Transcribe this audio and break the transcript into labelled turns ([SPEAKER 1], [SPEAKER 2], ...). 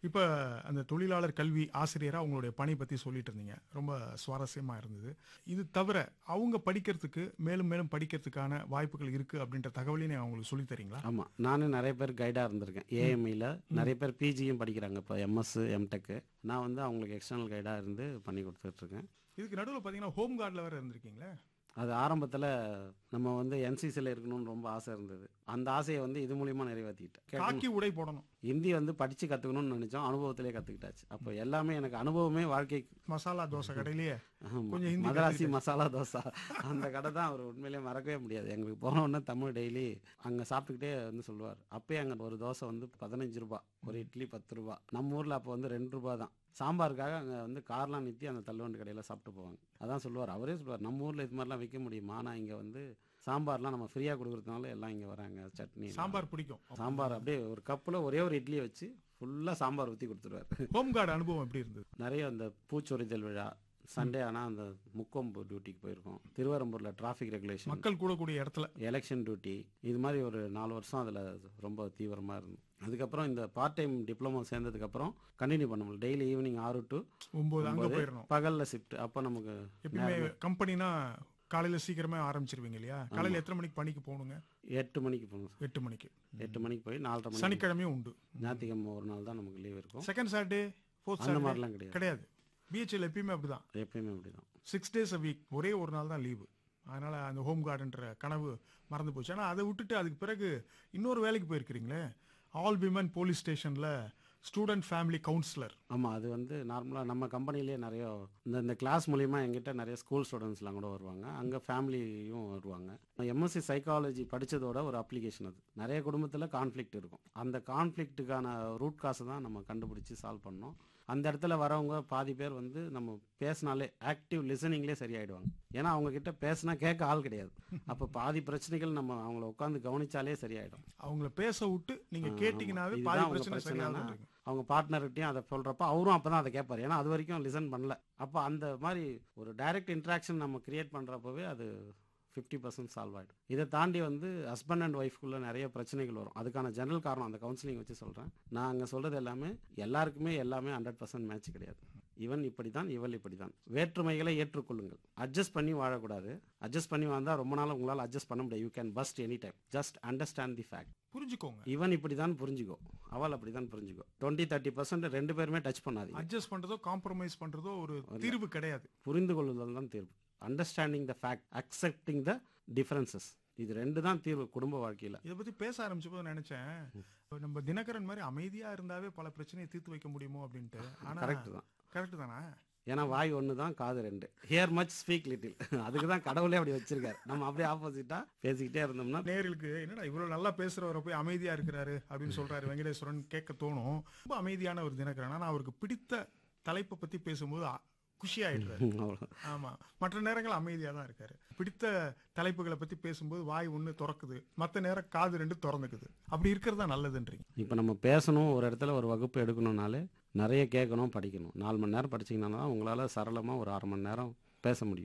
[SPEAKER 1] இப்போ அந்த தொழிலாளர் கல்வி ஆசிரியராக உங்களுடைய பணி பற்றி சொல்லிட்டு இருந்தீங்க ரொம்ப சுவாரஸ்யமாக இருந்தது இது தவிர அவங்க படிக்கிறதுக்கு மேலும் மேலும் படிக்கிறதுக்கான வாய்ப்புகள் இருக்குது அப்படின்ற தகவலையும் நீங்க அவங்களுக்கு சொல்லித் தரீங்களா
[SPEAKER 2] ஆமாம் நானும் நிறைய பேர் கைடாக இருந்திருக்கேன் ஏஎம்இல நிறைய பேர் பிஜியும் படிக்கிறாங்க இப்போ எம்எஸ் எம்டெக்கு நான் வந்து அவங்களுக்கு எக்ஸ்டர்னல் கைடாக இருந்து பண்ணி கொடுத்துட்ருக்கேன்
[SPEAKER 1] இதுக்கு நடுவில் பார்த்தீங்கன்னா ஹோம் கார்டில் வேறு இருந்திருக்கீங்களே
[SPEAKER 2] அது ஆரம்பத்தில் நம்ம வந்து என்சிசியில் இருக்கணும்னு ரொம்ப ஆசை இருந்தது அந்த ஆசையை வந்து இது மூலியமாக நிறைவேற்றிக்கிட்டேன் கேட்கணும்.
[SPEAKER 1] காக்கி உடை போடணும்
[SPEAKER 2] ஹிந்தி வந்து படித்து கற்றுக்கணும்னு நினச்சோம் அனுபவத்திலே கற்றுக்கிட்டாச்சு அப்போ எல்லாமே எனக்கு அனுபவமே வாழ்க்கைக்கு
[SPEAKER 1] மசாலா தோசை கடையிலேயே
[SPEAKER 2] ஆமா.
[SPEAKER 1] கொஞ்சம் ஹிந்தி
[SPEAKER 2] மதராசி மசாலா தோசை அந்த கடை தான் அவர் உண்மையிலேயே மறக்கவே முடியாது எங்களுக்கு போன உடனே தமிழ் டெய்லி அங்கே சாப்பிட்டுக்கிட்டே வந்து சொல்லுவார் அப்பயே அங்கே ஒரு தோசை வந்து பதினஞ்சு ரூபா ஒரு இட்லி பத்து ரூபா நம்ம ஊரில் அப்போ வந்து ரெண்டு ரூபா தான் சாம்பாருக்காக அங்கே வந்து கார்லாம் நிறுத்தி அந்த தள்ளுவண்டி கடையில் சாப்பிட்டு போவாங்க அதான் சொல்லுவார் அவரே சொல்லுவார் நம்ம ஊரில் இது மாதிரிலாம் விற்க முடியுமா ஆனால் இங்கே வந்து சாம்பார்லாம் நம்ம ஃப்ரீயாக கொடுக்குறதுனால எல்லாம் இங்கே வராங்க சட்னி
[SPEAKER 1] சாம்பார் பிடிக்கும்
[SPEAKER 2] சாம்பார் அப்படியே ஒரு கப்பில் ஒரே ஒரு இட்லியை வச்சு ஃபுல்லாக சாம்பார் ஊற்றி கொடுத்துருவார்
[SPEAKER 1] ஹோம் கார்டு அனுபவம் எப்படி இருந்தது
[SPEAKER 2] நிறைய அந்த பூச்சொரிதல் விழா சண்டே ஆனால் அந்த முக்கொம்பு டியூட்டிக்கு போயிருக்கோம் திருவரம்பூரில் டிராஃபிக் ரெகுலேஷன்
[SPEAKER 1] மக்கள் கூடக்கூடிய இடத்துல
[SPEAKER 2] எலெக்ஷன் டியூட்டி இது மாதிரி ஒரு நாலு வருஷம் அதில் ரொம்ப தீவிரமாக இருந்தோம் அதுக்கப்புறம் இந்த பார்ட் டைம் டிப்ளமோ சேர்ந்ததுக்கப்புறம் கண்டினியூ பண்ண முடியல டெய்லி ஈவினிங் ஆறு டு
[SPEAKER 1] ஒன்பது அங்கே போயிடணும்
[SPEAKER 2] பகலில் ஷிஃப்ட் அப்போ நமக்கு
[SPEAKER 1] எப்பயுமே கம்பெனினா காலையில சீக்கிரமே ஆரம்பிச்சிருவீங்க இல்லையா காலையில எத்தனை மணிக்கு பணிக்கு போகணுங்க
[SPEAKER 2] எட்டு மணிக்கு போகணும் சார்
[SPEAKER 1] எட்டு மணிக்கு
[SPEAKER 2] எட்டு மணிக்கு போய் நாலரை மணி
[SPEAKER 1] சனிக்கிழமையும் உண்டு
[SPEAKER 2] ஞாயிற்றுக்கிழமை ஒரு நாள் தான் நமக்கு லீவ் இருக்கும்
[SPEAKER 1] செகண்ட் சாட்டர்டே ஃபோர்த்
[SPEAKER 2] அந்த
[SPEAKER 1] சாட்டர்டே
[SPEAKER 2] மாதிரிலாம் கிடையாது
[SPEAKER 1] கிடையாது பிஹெச்எல் எப்பயுமே அப்படிதான்
[SPEAKER 2] எப்பயுமே அப்படி தான்
[SPEAKER 1] சிக்ஸ் டேஸ் அ வீக் ஒரே ஒரு நாள் தான் லீவு அதனால அந்த ஹோம் கார்டுன்ற கனவு மறந்து போச்சு ஆனால் அதை விட்டுட்டு அதுக்கு பிறகு இன்னொரு வேலைக்கு போயிருக்கிறீங்களே ஆல் விமன் போலீஸ் ஸ்டேஷன்ல ஸ்டூடெண்ட் ஃபேமிலி கவுன்சிலர்
[SPEAKER 2] ஆமாம் அது வந்து நார்மலாக நம்ம கம்பெனிலேயே நிறைய இந்த இந்த கிளாஸ் மூலிமா எங்கிட்ட நிறைய ஸ்கூல் ஸ்டூடெண்ட்ஸ்லாம் கூட வருவாங்க அங்கே ஃபேமிலியும் வருவாங்க எம்எஸ்சி சைக்காலஜி படித்ததோட ஒரு அப்ளிகேஷன் அது நிறைய குடும்பத்தில் கான்ஃப்ளிக்ட் இருக்கும் அந்த கான்ஃப்ளிக்ட்டுக்கான ரூட் காசை தான் நம்ம கண்டுபிடிச்சி சால்வ் பண்ணோம் அந்த இடத்துல வரவங்க பாதி பேர் வந்து நம்ம பேசினாலே ஆக்டிவ் லிசனிங்லேயே சரியாயிடுவாங்க ஏன்னா அவங்க கிட்ட பேசினா கேட்க ஆள் கிடையாது அப்போ பாதி பிரச்சனைகள் நம்ம அவங்கள உட்காந்து கவனிச்சாலே சரியாயிடும்
[SPEAKER 1] அவங்கள பேச விட்டு நீங்க கேட்டீங்கன்னாவே
[SPEAKER 2] இதுதான்
[SPEAKER 1] பாதி
[SPEAKER 2] அவங்க
[SPEAKER 1] பிரச்சனை
[SPEAKER 2] பிரச்சனைனா,
[SPEAKER 1] சரியாக
[SPEAKER 2] அவங்க பார்ட்னர்கிட்டையும் அதை சொல்றப்ப அவரும் அப்பதான் அதை கேட்பாரு ஏன்னா அது வரைக்கும் லிசன் பண்ணல அப்போ அந்த மாதிரி ஒரு டைரக்ட் இன்ட்ராக்ஷன் நம்ம கிரியேட் பண்றப்பவே அது ஃபிஃப்டி பர்சன்ட் சால்வ் ஆகிடும் இதை தாண்டி வந்து ஹஸ்பண்ட் அண்ட் ஒய்ஃப்குள்ள நிறைய பிரச்சனைகள் வரும் அதுக்கான ஜெனரல் காரணம் அந்த கவுன்சிலிங் வச்சு சொல்றேன் நான் அங்கே சொல்றது எல்லாமே எல்லாருக்குமே எல்லாமே ஹண்ட்ரட் பர்சன்ட் மேட்ச் கிடையாது இவன் இப்படி தான் இவள் இப்படி தான் வேற்றுமைகளை ஏற்றுக்கொள்ளுங்கள் அட்ஜஸ்ட் பண்ணி வாழக்கூடாது அட்ஜஸ்ட் பண்ணி வந்தால் ரொம்ப நாள் உங்களால் அட்ஜஸ்ட் பண்ண முடியாது you can burst any time just understand the fact
[SPEAKER 1] புரிஞ்சுக்கோங்க
[SPEAKER 2] இவன் இப்படி தான் புரிஞ்சுக்கோ அவள் அப்படி தான் புரிஞ்சுக்கோ டுவெண்ட்டி தேர்ட்டி பர்சன்ட் ரெண்டு பேருமே டச் பண்ணாதீங்க
[SPEAKER 1] அட்ஜஸ்ட் பண்றதோ காம்ப்ரமைஸ் பண்றதோ ஒரு தீர்வு கிடையாது
[SPEAKER 2] புரிந்து கொள்ளுதல் தான் தீர்வு understanding the fact accepting the differences இது ரெண்டு தான் தீர்வு குடும்ப வாழ்க்கையில்
[SPEAKER 1] இதை பத்தி பேச ஆரம்பிச்சப்போ நினைச்சேன் நம்ம தினகரன் மாதிரி அமைதியா இருந்தாவே பல பிரச்சனையை தீர்த்து வைக்க முடியுமோ அப்படின்ட்டு ஆனா
[SPEAKER 2] கரெக்ட் தான்
[SPEAKER 1] கரெக்ட் தானே
[SPEAKER 2] ஏன்னா வாய் ஒன்று தான் காது ரெண்டு ஹியர் மச் ஸ்பீக் லிட்டில் அதுக்கு தான் கடவுளே அப்படி வச்சிருக்காரு நம்ம அப்படியே ஆப்போசிட்டாக பேசிக்கிட்டே இருந்தோம்னா
[SPEAKER 1] நேயர்களுக்கு என்னடா இவ்வளவு நல்லா பேசுறவரை போய் அமைதியா இருக்கிறாரு அப்படின்னு சொல்றாரு வெங்கடேஸ்வரன் கேட்க தோணும் ரொம்ப அமைதியான ஒரு தினகரன் ஆனா அவருக்கு பிடித்த தலைப்பை பத்தி பேசும்போது அ- குஷி ஆயிடுறாரு
[SPEAKER 2] அவ்வளோ
[SPEAKER 1] ஆமா மற்ற நேரங்கள் அமைதியா தான் இருக்காரு பிடித்த தலைப்புகளை பத்தி பேசும்போது வாய் ஒண்ணு திறக்குது மத்த நேரம் காது ரெண்டு திறந்துக்குது அப்படி இருக்கிறது தான் நல்லதுன்றீங்க
[SPEAKER 2] இப்போ நம்ம பேசணும் ஒரு இடத்துல ஒரு வகுப்பு எடுக்கணும்னாலே நிறைய கேட்கணும் படிக்கணும் நாலு மணி நேரம் படிச்சீங்கன்னா தான் உங்களால் சரளமாக ஒரு அரை மணி நேரம் பேச முடியும்